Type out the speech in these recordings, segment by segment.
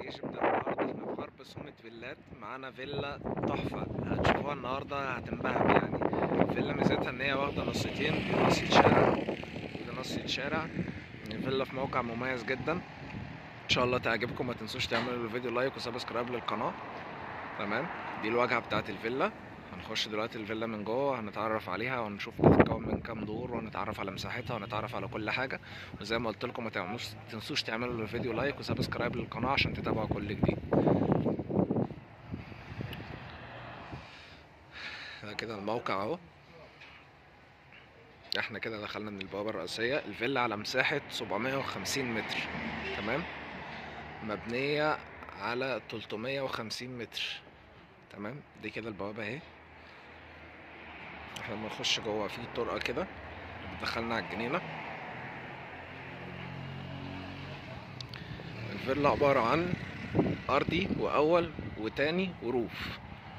ايجيبت النهارده احنا في غرب سومة فيلات معانا فيلا تحفة هتشوفوها النهارده هتنبهر يعني الفيلا ميزتها ان هي واخدة نصيتين دي نصية شارع ودي نصية شارع الفيلا في موقع مميز جدا ان شاء الله تعجبكم ما تنسوش تعملوا الفيديو لايك وسبسكرايب للقناة تمام دي الواجهة بتاعت الفيلا هنخش دلوقتي الفيلا من جوه هنتعرف عليها ونشوف بتتكون من كام دور ونتعرف على مساحتها ونتعرف على كل حاجة وزي ما قلت لكم ما تعملوش تنسوش تعملوا الفيديو لايك وسبسكرايب للقناة عشان تتابعوا كل جديد ده كده الموقع اهو احنا كده دخلنا من البوابة الرئيسية الفيلا على مساحة 750 متر تمام مبنية على 350 متر تمام دي كده البوابة اهي احنا لما نخش جوه في طرقة كده بتدخلنا على الجنينة الفيلا عبارة عن أرضي وأول وتاني وروف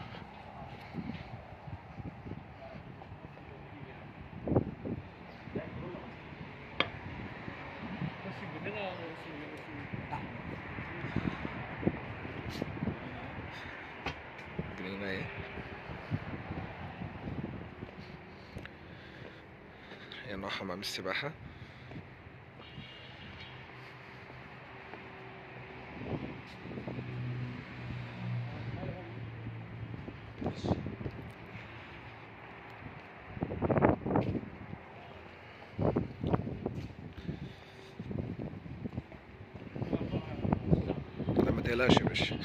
الجنينة اهي هنا حمام السباحة لا ما تقلقش يا باشا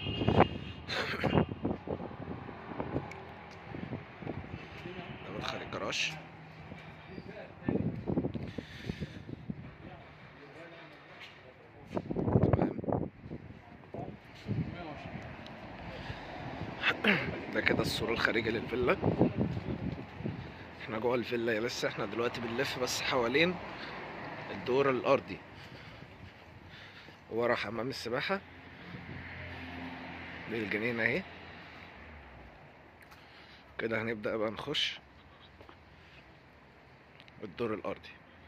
ده مدخل الجراج تمام ده كده السور الخارجي للفيلا احنا جوه الفيلا لسه احنا دلوقتي بنلف بس حوالين الدور الارضي ورا حمام السباحة دي الجنينة اهي كده هنبدأ بقى نخش الدور الأرضي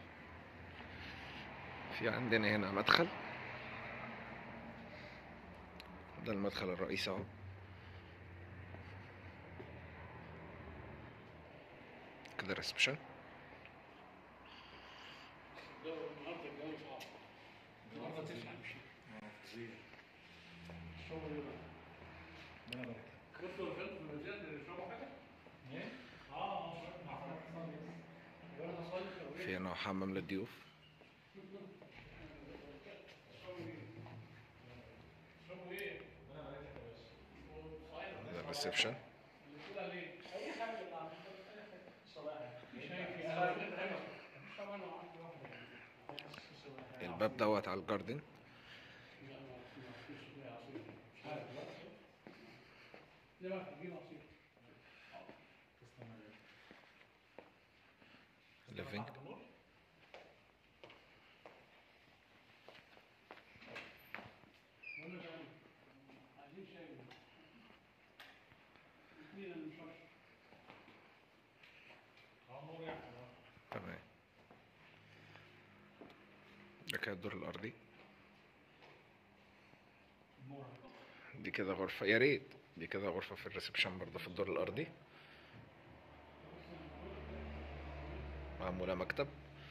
في عندنا هنا مدخل ده المدخل الرئيسي اهو كده ريسبشن في هنا حمام للضيوف ده الريسبشن الباب دوت على الجاردن living تمام ده كده الدور الأرضي دي كده غرفة يا ريت دي كده غرفة في الريسبشن برضه في الدور الأرضي معمولة مكتب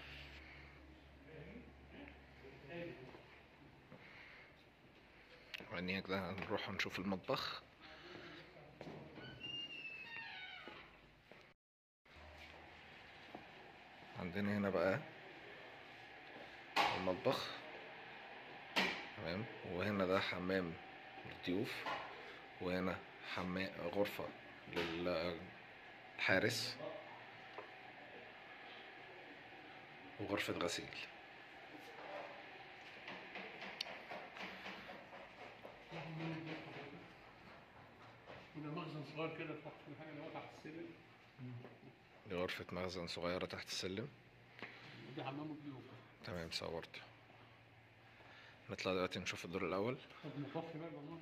وبعدين كده هنروح نشوف المطبخ عندنا هنا بقى المطبخ تمام وهنا ده حمام للضيوف وهنا حمام غرفة للحارس وغرفة غسيل وده مخزن صغير كده تحت كل حاجه اللي هو تحت السلم دي غرفة مخزن صغيرة تحت السلم ودي حمام الضيوف تمام صورت نطلع دلوقتي نشوف الدور الأول طب مطفي بقى والله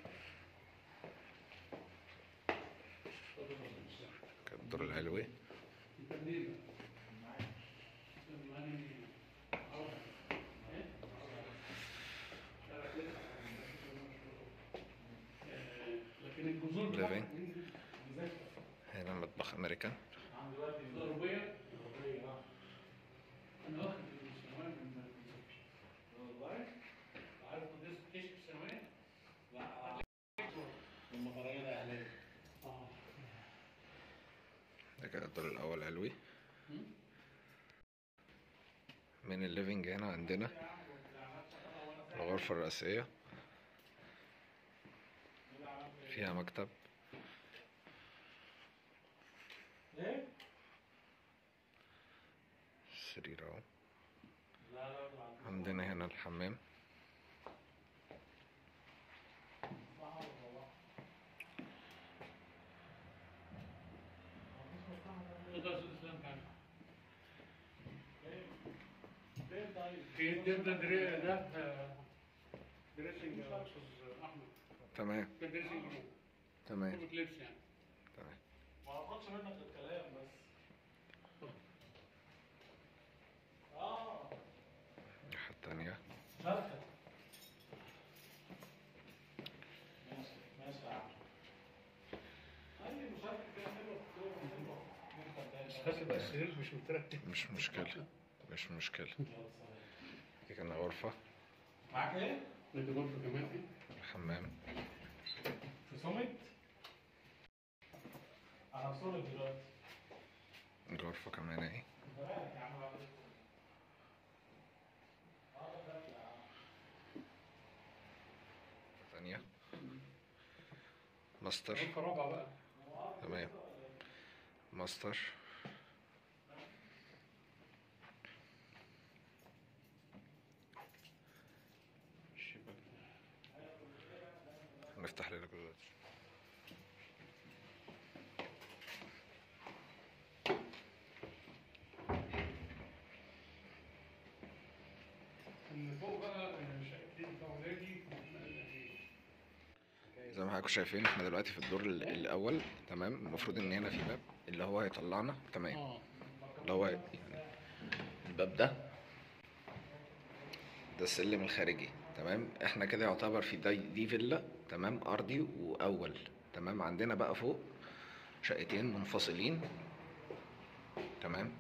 كان الدور العلوي مطبخ امريكان أوروبية أنا واخد الثانوية من والله عارف مدرسة كشف الثانوية؟ المطرية الأهلية اه ده كده الدور الاول علوي من الليفينج هنا عندنا الغرفة الرئيسية فيها مكتب إيه؟ سرير اهو لا لا لا عندنا هنا الحمام تقدر الإسلام كان فين طيب؟ في جبنا دري ده آه، دريسنج يا أستاذ أحمد تمام ده دريسنج روم تمام أوضة لبس يعني تمام ما أعرفش منك الكلام بس آه الناحية التانية شركة ماشي ماشي يا عم أي مشاركة كده حلوة في الكورة حلوة بس خاصة بقى السرير مش مترتب مش مشكلة مش مشكلة دي كان غرفة معاك إيه؟ ندي برضه كمان إيه الحمام في سومت؟ أنا في سومت دلوقتي غرفة كمان اهي بالك يا عم بعد اه ده يا عم تانية ماستر غرفة رابعة بقى تمام ماستر الشباك هنفتح لنا دلوقتي اللي فوق بقى آه، شقتين بتوع ولادي زي ما حضراتكم شايفين احنا دلوقتي في الدور ال- الاول تمام المفروض ان هنا في باب اللي هو هيطلعنا تمام اه اللي هو يعني الباب ده ده السلم الخارجي تمام احنا كده يعتبر في دي, دي فيلا تمام ارضي واول تمام عندنا بقى فوق شقتين منفصلين تمام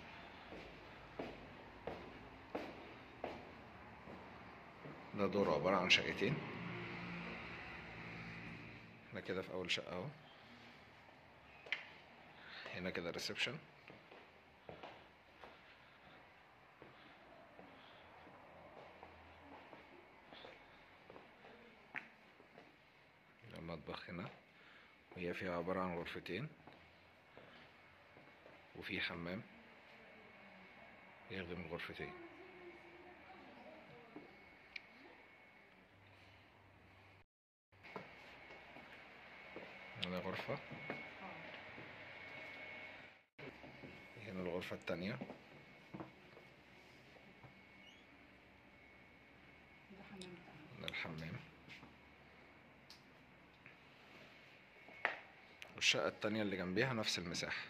ده دور عبارة عن شقتين احنا كده في اول شقة اهو هنا كده ريسبشن المطبخ هنا وهي فيها عبارة عن غرفتين وفي حمام يخدم الغرفتين هنا غرفة هنا الغرفة التانية هنا الحمام والشقة التانية اللي جنبيها نفس المساحة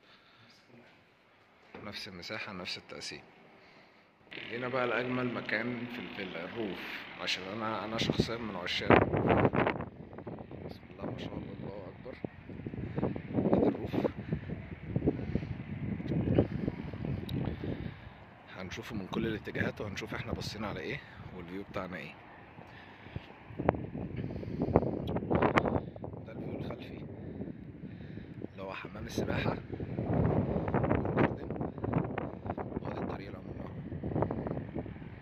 نفس المساحة نفس التقسيم جينا بقى لأجمل مكان في الفيلا الروف عشان أنا أنا شخصيا من عشاق الروف بسم الله ما شاء الله الله أكبر ادي الروف هنشوفه من كل الاتجاهات وهنشوف احنا بصينا على ايه والفيو بتاعنا ايه ده الفيو الخلفي اللي هو حمام السباحة والجاردن وادي الطريق العمومي اهو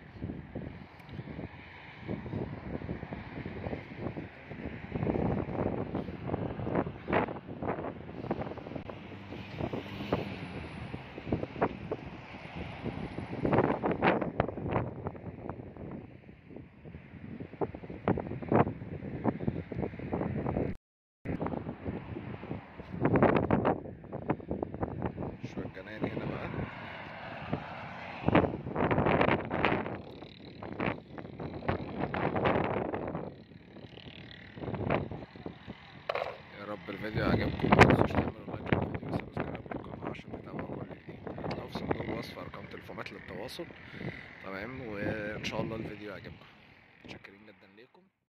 شوية جناين هنا بقى يا رب الفيديو عجبكم ما تنسوش تعملوا لايك للفيديو وسبسكرايب للقناة عشان تتابعوا كل جديد هتلاقوا في صندوق الوصف أرقام تليفونات للتواصل تمام وإن شاء الله الفيديو يعجبكم متشكرين جدا ليكم